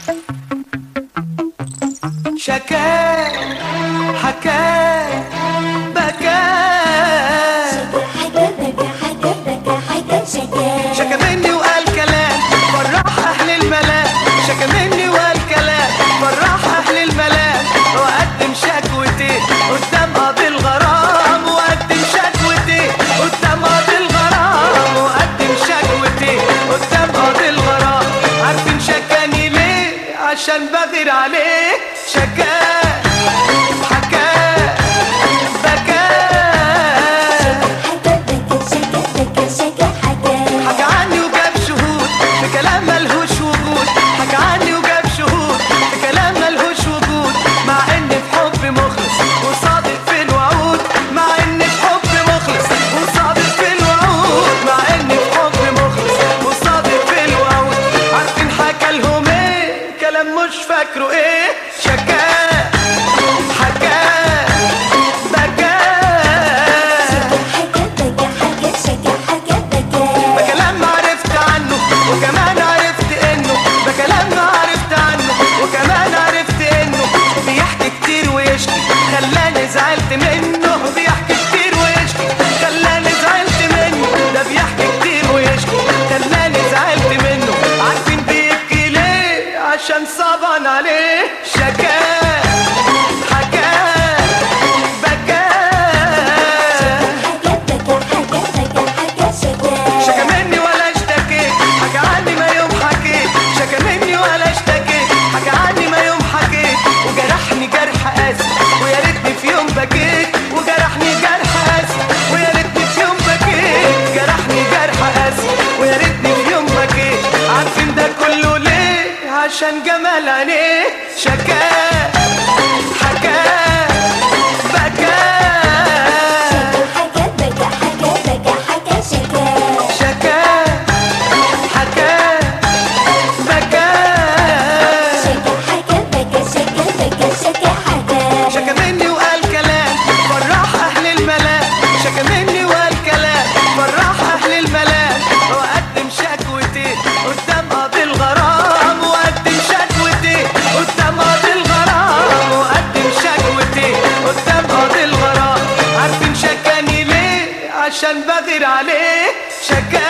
شكا حكا بكى شكا مني وقال كلام فرح اهل الملام شكا مني وقال كلام فرح اهل الملام وقدم شكوتي قدام قاضي الغرام وقدم شكوتي قدام قاضي الغرام وقدم شكوتي قدام قاضي الغرام عارفين شكاني ليه عشان بغير عليه شكا حكا بكى حكى عني وجاب شهود بكلام ملهوش وجود حكى عني وجاب شهود بكلام ملهوش وجود مع ان في حب مخلص وصادق في الوعود مع ان في حب مخلص وصادق في الوعود مع ان في حب مخلص وصادق في الوعود عارفين حكى لهم ايه كلام مش فاكره ايه شكا حكا بكى بكلام ما عرفت عنه وكمان عرفت انه بكلام ما عرفت عنه وكمان عرفت انه بيحكي كتير ويشكي خلاني زعلت منه بيحكي كتير ويشكي خلاني زعلت منه ده بيحكي كتير ويشكي خلاني زعلت منه عارفين بيبكي ليه عشان صعبان عليه شكا حكا بكى شكا مني ولا اشتكيت حكى عني ما يوم حكيت شكا مني ولا اشتكيت حكى عني ما يوم حكيت وجرحني جرح قاسي ويا ريتني في يوم بكيت وجرحني جرح قاسي ويا ريتني في يوم بكيت جرحني جرح قاسي ويا ريتني في يوم بكيت عارفين ده كله ليه عشان جمال عينيه شكا حكا بكى شكا حكا بكى شكا مني وقال كلام فرح اهل الملام شكا مني وقال كلام فرح اهل الملام وقدم شكوتي قدام قاضي الغرام وقدم شكوتي قدام قاضي الغرام وقدم شكوتي قدام قاضي الغرام عارفين شكاني ليه عشان بغير عليه شكا